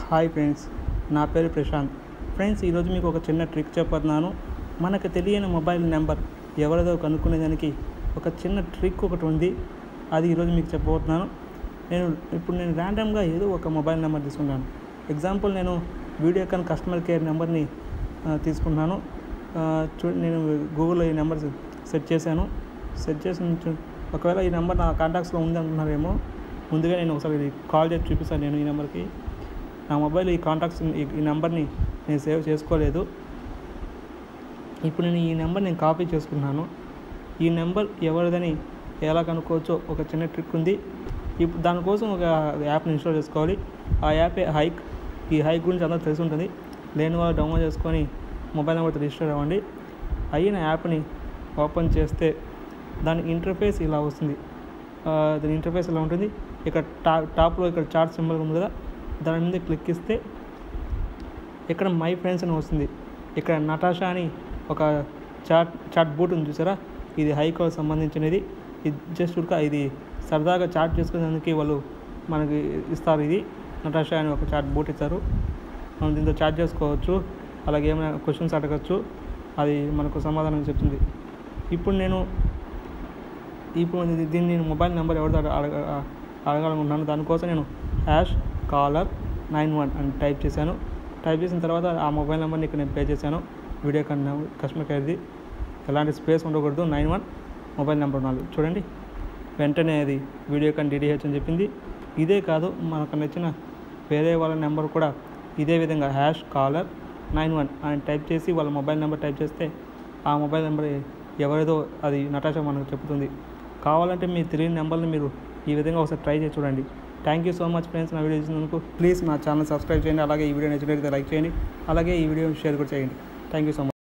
hi friends నా పేరు Prashanth friends ఈరోజు మీకు ఒక చిన్న ట్రిక్ చెప్పబోతున్నాను మనకు తెలియని మొబైల్ నెంబర్ ఎవరిదో కనుక్కునేదానికి ఒక చిన్న ట్రిక్ ఒకటి ఉంది అది ఈరోజు మీకు చెప్పబోతున్నాను నేను ఇప్పుడు నేను ర్యాండమ్గా ఏదో ఒక మొబైల్ నెంబర్ తీసుకున్నాను ఎగ్జాంపుల్ నేను వీడియోకాన్ కస్టమర్ కేర్ నెంబర్ని ఆ, తీసుకున్నాను ఆ, చూ నేను గూగుల్లో ఈ నెంబర్ సెట్ చేశాను సెట్ చేసిన చు- ఒకవేళ ఈ నెంబర్ నా కాంటాక్ట్స్లో ఉంది అనుకున్నారేమో ముందుగా నేను ఒకసారి ఇది కాల్ చేసి చూపిస్తాను నేను ఈ నెంబర్కి నా మొబైల్ ఈ కాంటాక్ట్స్ ఈ ఈ నెంబర్ని నేను సేవ్ చేసుకోలేదు ఇప్పుడు నేను ఈ నెంబర్ నేను కాపీ చేసుకున్నాను ఈ నెంబర్ ఎవరిదని ఎలా కనుక్కోవచ్చో ఒక చిన్న ట్రిక్ ఉంది ఇప్పుడు దానికోసం ఒక యాప్ని ఇన్స్టాల్ చేసుకోవాలి ఆ యాపే హైక్ ఈ హైక్ గురించి అందరూ తెలిసి ఉంటుంది లేని వాళ్ళు డౌన్లోడ్ చేసుకొని మొబైల్ నెంబర్తో రిజిస్టర్ అవ్వండి అయిన యాప్ని ఓపెన్ చేస్తే దాని ఇంటర్ఫేస్ ఇలా వస్తుంది ఆ, దాని ఇంటర్ఫేస్ ఇలా ఉంటుంది ఇక్కడ టా టాప్లో ఇక్కడ చార్ట్ సింబల్ ఉంది కదా దాని మీద క్లిక్ ఇస్తే ఇక్కడ మై ఫ్రెండ్స్ అని వస్తుంది ఇక్కడ నటాషా అని ఒక చాట్ చాట్ బూట్ ఉంది చూసారా ఇది హైకోర్టు సంబంధించినది ఇది జస్ట్ ఉడక ఇది సరదాగా చాట్ చేసుకునేందుకు వాళ్ళు మనకి ఇస్తారు ఇది నటాషా అని ఒక చాట్ బూట్ ఇస్తారు మనం దీంతో చాట్ చేసుకోవచ్చు అలాగే ఏమైనా క్వశ్చన్స్ అడగచ్చు అది మనకు సమాధానం చెప్తుంది ఇప్పుడు నేను ఇప్పుడు ఇది- దీన్ని నేను మొబైల్ నెంబర్ ఎవరితో అడగ అడగ- అడగాలనుకుంటున్నాను దానికోసం నేను హ్యాష్ కాలర్ నైన్ వన్ అని టైప్ చేశాను టైప్ చేసిన తర్వాత ఆ మొబైల్ నెంబర్ని ఇక్కడ నేను పే చేశాను వీడియో కన్నా కస్టమర్ కేర్ది ఎలాంటి స్పేస్ ఉండకూడదు నైన్ వన్ మొబైల్ నెంబర్ ఉండాలి చూడండి వెంటనే అది వీడియో కాన్ డిడిహెచ్ అని చెప్పింది ఇదే కాదు మనకు నచ్చిన వేరే వాళ్ళ నెంబర్ కూడా ఇదే విధంగా హ్యాష్ కాలర్ నైన్ వన్ అని టైప్ చేసి వాళ్ళ మొబైల్ నెంబర్ టైప్ చేస్తే ఆ మొబైల్ నెంబర్ ఎవరిదో అది నటాషా మనకు చెప్తుంది కావాలంటే మీ తెలియని నెంబర్ని మీరు ఈ విధంగా ఒకసారి ట్రై చేసి చూడండి thank you so much friends నా వీడియో చూసినందుకు ప్లీజ్ నా ఛానల్ సబ్స్క్రైబ్ చేయండి అలాగే ఈ వీడియో నచ్చినట్లయితే లైక్ చేయండి అలాగే ఈ వీడియో షేర్ కూడా చేయండి థ్యాంక్ యూ సో మచ్